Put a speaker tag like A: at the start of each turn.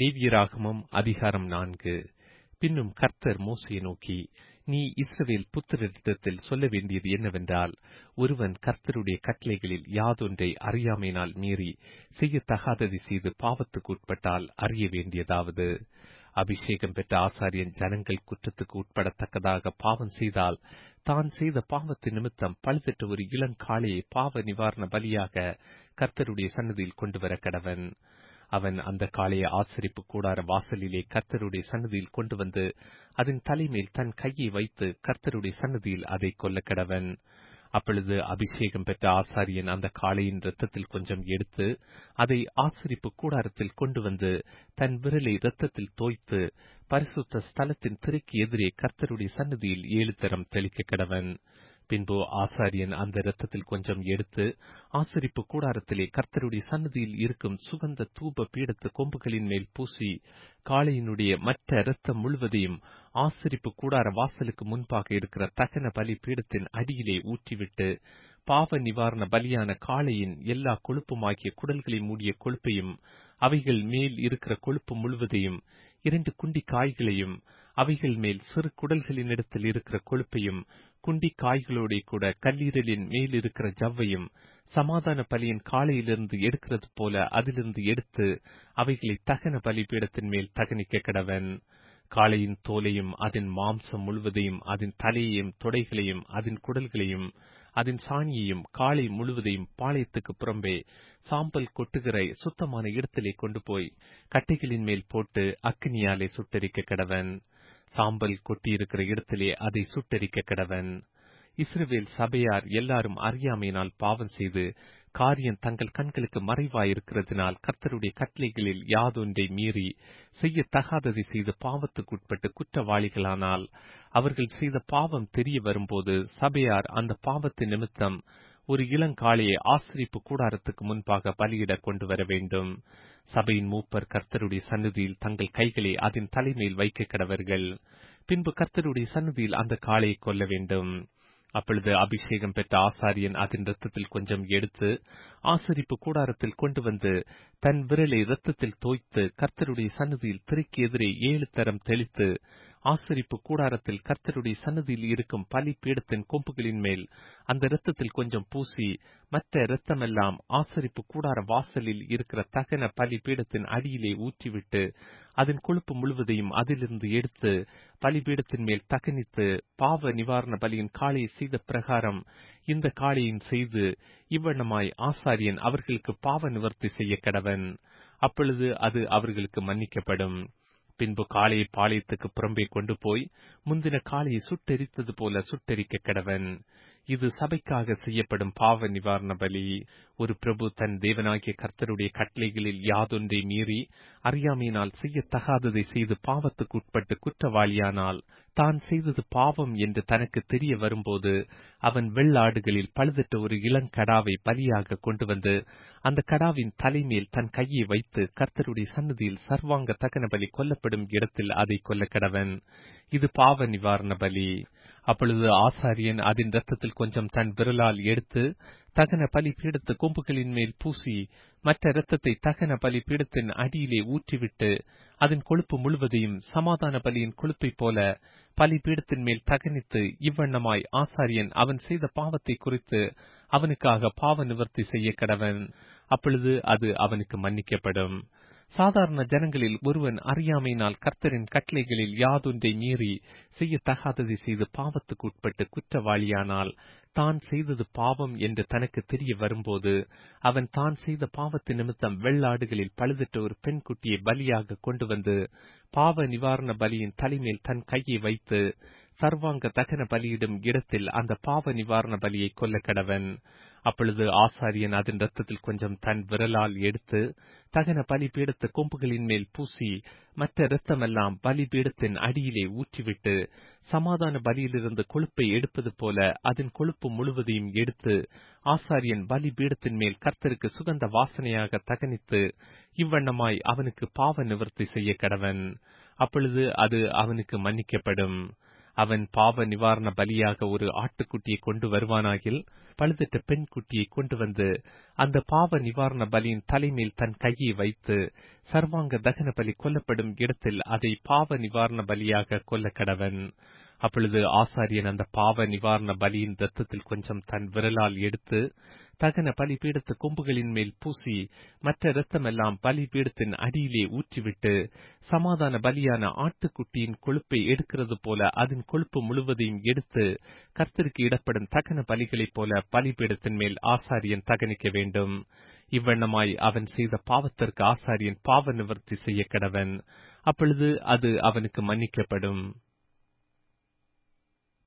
A: லேவியராகமம் அதிகாரம் நான்கு பின்னும் கர்த்தர் மோசையை நோக்கி நீ இஸ்ரவேல் புத்திரரிடத்தில் சொல்ல வேண்டியது என்னவென்றால் ஒருவன் கர்த்தருடைய கட்டளைகளில் யாதொன்றை அறியாமையினால் மீறி செய்யத்தகாததை செய்து பாவத்துக்கு உட்பட்டால் அறிய வேண்டியதாவது அபிஷேகம் பெற்ற ஆசாரியன் ஜனங்கள் குற்றத்துக்கு உட்படத்தக்கதாக பாவம் செய்தால் தான் செய்த பாவத்தின் நிமித்தம் பழுதற்ற ஒரு இளங்காளையை பாவ நிவாரண பலியாக கர்த்தருடைய சன்னதியில் கொண்டு வர கடவன் அவன் அந்த காளையை ஆசரிப்பு கூடார வாசலிலே கர்த்தருடைய சன்னதியில் கொண்டு வந்து அதன் தலைமேல் தன் கையை வைத்து கர்த்தருடைய சன்னதியில் அதை கொல்ல கடவன் அப்பொழுது அபிஷேகம் பெற்ற ஆசாரியன் அந்த காளையின் இரத்தத்தில் கொஞ்சம் எடுத்து அதை ஆசரிப்பு கூடாரத்தில் கொண்டு வந்து தன் விரலை இரத்தத்தில் தோய்த்து பரிசுத்த ஸ்தலத்தின் திரைக்கு எதிரே கர்த்தருடைய சன்னதியில் ஏழு தரம் தெளிக்க கடவன் பின்பு ஆசாரியன் அந்த இரத்தத்தில் கொஞ்சம் எடுத்து ஆசரிப்பு கூடாரத்திலே கர்த்தருடைய சன்னதியில் இருக்கும் சுகந்த தூப பீடத்து கொம்புகளின் மேல் பூசி காளையினுடைய மற்ற இரத்தம் முழுவதையும் ஆசரிப்பு கூடார வாசலுக்கு முன்பாக இருக்கிற தகன பலி பீடத்தின் அடியிலே ஊற்றிவிட்டு பாவ நிவாரண பலியான காளையின் எல்லா கொழுப்புமாகிய குடல்களை மூடிய கொழுப்பையும் அவைகள் மேல் இருக்கிற கொழுப்பு முழுவதையும் இரண்டு குண்டி காய்களையும் அவைகள் மேல் சிறு குடல்களின் இடத்தில் இருக்கிற கொழுப்பையும் குண்டி காய்களோட கூட கல்லீரலின் மேல் இருக்கிற ஜவ்வையும் சமாதான பலியின் காலையிலிருந்து எடுக்கிறது போல அதிலிருந்து எடுத்து அவைகளை தகன பலிபீடத்தின் மேல் தகனிக்க கடவன் காளையின் தோலையும் அதன் மாம்சம் முழுவதையும் அதன் தலையையும் தொடைகளையும் அதன் குடல்களையும் அதன் சாணியையும் காளை முழுவதையும் பாளையத்துக்கு புறம்பே சாம்பல் கொட்டுகிற சுத்தமான இடத்திலே கொண்டு போய் கட்டைகளின் மேல் போட்டு அக்னியாலே சுட்டரிக்க கடவன் சாம்பல் கொட்டியிருக்கிற இடத்திலே அதை சுட்டரிக்க கடவன் இஸ்ரவேல் சபையார் எல்லாரும் அறியாமையினால் பாவம் செய்து காரியம் தங்கள் கண்களுக்கு மறைவாயிருக்கிறதுனால் கர்த்தருடைய கட்டளைகளில் யாதொன்றை மீறி செய்யத்தகாததை செய்து பாவத்துக்குட்பட்டு குற்றவாளிகளானால் அவர்கள் செய்த பாவம் தெரிய வரும்போது சபையார் அந்த பாவத்தின் நிமித்தம் ஒரு இளங்காளையை ஆசிரிப்பு கூடாரத்துக்கு முன்பாக பலியிட கொண்டு வர வேண்டும் சபையின் மூப்பர் கர்த்தருடைய சன்னதியில் தங்கள் கைகளை அதன் தலைமையில் வைக்க கடவர்கள் பின்பு கர்த்தருடைய சன்னதியில் அந்த காளையை கொல்ல வேண்டும் அப்பொழுது அபிஷேகம் பெற்ற ஆசாரியன் அதன் இரத்தத்தில் கொஞ்சம் எடுத்து ஆசரிப்பு கூடாரத்தில் கொண்டு வந்து தன் விரலை இரத்தத்தில் தோய்த்து கர்த்தருடைய சன்னதியில் திரைக்கு எதிரே ஏழு தரம் தெளித்து ஆசரிப்பு கூடாரத்தில் கர்த்தருடைய சன்னதியில் இருக்கும் பலி பீடத்தின் கொம்புகளின் மேல் அந்த இரத்தத்தில் கொஞ்சம் பூசி மற்ற இரத்தமெல்லாம் ஆசரிப்பு கூடார வாசலில் இருக்கிற தகன பலி பீடத்தின் அடியிலே ஊற்றிவிட்டு அதன் கொழுப்பு முழுவதையும் அதிலிருந்து எடுத்து பலிபீடத்தின் மேல் தகனித்து பாவ நிவாரண பலியின் காளையை செய்த பிரகாரம் இந்த காளையின் செய்து இவ்வண்ணமாய் ஆசாரியன் அவர்களுக்கு பாவ நிவர்த்தி செய்ய கடவன் அப்பொழுது அது அவர்களுக்கு மன்னிக்கப்படும் பின்பு காளையை பாளையத்துக்கு புறம்பே கொண்டு போய் முந்தின காளையை சுட்டெரித்தது போல சுட்டெரிக்க கடவன் இது சபைக்காக செய்யப்படும் பாவ நிவாரண பலி ஒரு பிரபு தன் தேவனாகிய கர்த்தருடைய கட்டளைகளில் யாதொன்றை மீறி அறியாமையினால் செய்யத்தகாததை செய்து பாவத்துக்கு உட்பட்டு குற்றவாளியானால் தான் செய்தது பாவம் என்று தனக்கு தெரிய வரும்போது அவன் வெள்ளாடுகளில் பழுதற்ற ஒரு இளங்கடாவை பலியாக கொண்டு வந்து அந்த கடாவின் தலைமேல் தன் கையை வைத்து கர்த்தருடைய சன்னதியில் சர்வாங்க தகன பலி கொல்லப்படும் இடத்தில் அதை கொல்ல கடவன் இது பாவ நிவாரண பலி அப்பொழுது ஆசாரியன் அதன் இரத்தத்தில் கொஞ்சம் தன் விரலால் எடுத்து தகன பலி பீடத்து கொம்புகளின் மேல் பூசி மற்ற இரத்தத்தை தகன பலி பீடத்தின் அடியிலே ஊற்றிவிட்டு அதன் கொழுப்பு முழுவதையும் சமாதான பலியின் கொழுப்பைப் போல பலி பீடத்தின் மேல் தகனித்து இவ்வண்ணமாய் ஆசாரியன் அவன் செய்த பாவத்தை குறித்து அவனுக்காக பாவ நிவர்த்தி செய்ய கடவன் அப்பொழுது அது அவனுக்கு மன்னிக்கப்படும் சாதாரண ஜனங்களில் ஒருவன் அறியாமையினால் கர்த்தரின் கட்டளைகளில் யாதொன்றை மீறி செய்யத்தகாததை செய்து பாவத்துக்கு உட்பட்டு குற்றவாளியானால் தான் செய்தது பாவம் என்று தனக்கு தெரிய வரும்போது அவன் தான் செய்த பாவத்தின் நிமித்தம் வெள்ளாடுகளில் பழுதற்ற ஒரு பெண் குட்டியை பலியாக கொண்டு வந்து பாவ நிவாரண பலியின் தலைமேல் தன் கையை வைத்து சர்வாங்க தகன பலியிடும் இடத்தில் அந்த பாவ நிவாரண பலியை கொல்ல கடவன் அப்பொழுது ஆசாரியன் அதன் ரத்தத்தில் கொஞ்சம் தன் விரலால் எடுத்து தகன பலிபீடத்து கொம்புகளின் மேல் பூசி மற்ற இரத்தமெல்லாம் பலிபீடத்தின் அடியிலே ஊற்றிவிட்டு சமாதான பலியிலிருந்து கொழுப்பை எடுப்பது போல அதன் கொழுப்பு முழுவதையும் எடுத்து ஆசாரியன் பலிபீடத்தின் மேல் கர்த்தருக்கு சுகந்த வாசனையாக தகனித்து இவ்வண்ணமாய் அவனுக்கு பாவ நிவர்த்தி செய்ய கடவன் அப்பொழுது அது அவனுக்கு மன்னிக்கப்படும் அவன் பாவ நிவாரண பலியாக ஒரு ஆட்டுக்குட்டியை கொண்டு வருவானாகில் பழுதற்ற பெண் குட்டியை கொண்டு வந்து அந்த பாவ நிவாரண பலியின் தலைமேல் தன் கையை வைத்து சர்வாங்க தகன பலி கொல்லப்படும் இடத்தில் அதை பாவ நிவாரண பலியாக கொல்ல கடவன் அப்பொழுது ஆசாரியன் அந்த பாவ நிவாரண பலியின் ரத்தத்தில் கொஞ்சம் தன் விரலால் எடுத்து தகன பலிபீடத்து கொம்புகளின் மேல் பூசி மற்ற இரத்தமெல்லாம் பலிபீடத்தின் அடியிலே ஊற்றிவிட்டு சமாதான பலியான ஆட்டுக்குட்டியின் கொழுப்பை எடுக்கிறது போல அதன் கொழுப்பு முழுவதையும் எடுத்து கர்த்தருக்கு இடப்படும் தகன பலிகளைப் போல பலிபீடத்தின் மேல் ஆசாரியன் தகனிக்க வேண்டும் இவ்வண்ணமாய் அவன் செய்த பாவத்திற்கு ஆசாரியன் பாவ நிவர்த்தி செய்ய கடவன் அப்பொழுது அது அவனுக்கு மன்னிக்கப்படும்